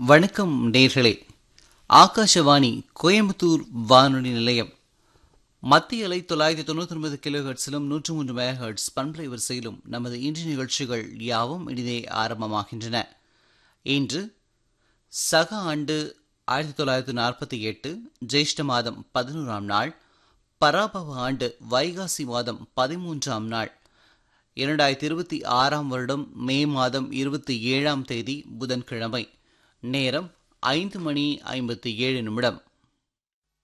வணக்கம் நேர்களே ஆகாஷவாணி கோயம்புத்தூர் வானொலி நிலையம் மத்திய அலை தொள்ளாயிரத்தி தொண்ணூற்றி ஒன்பது கிலோ ஹெர்ட்ஸிலும் நூற்று மூன்று மெகா ஹெர்ட்ஸ் பண்பலை வரிசையிலும் நமது இன்று நிகழ்ச்சிகள் யாவும் இனிதே ஆரம்பமாகின்றன இன்று சக ஆண்டு ஆயிரத்தி தொள்ளாயிரத்தி நாற்பத்தி எட்டு ஜேஷ்ட மாதம் பதினோராம் நாள் பராபவ ஆண்டு வைகாசி மாதம் பதிமூன்றாம் நாள் இரண்டாயிரத்தி இருபத்தி ஆறாம் வருடம் மே மாதம் இருபத்தி ஏழாம் தேதி புதன்கிழமை நேரம் ஐந்து மணி ஐம்பத்தி ஏழு நிமிடம்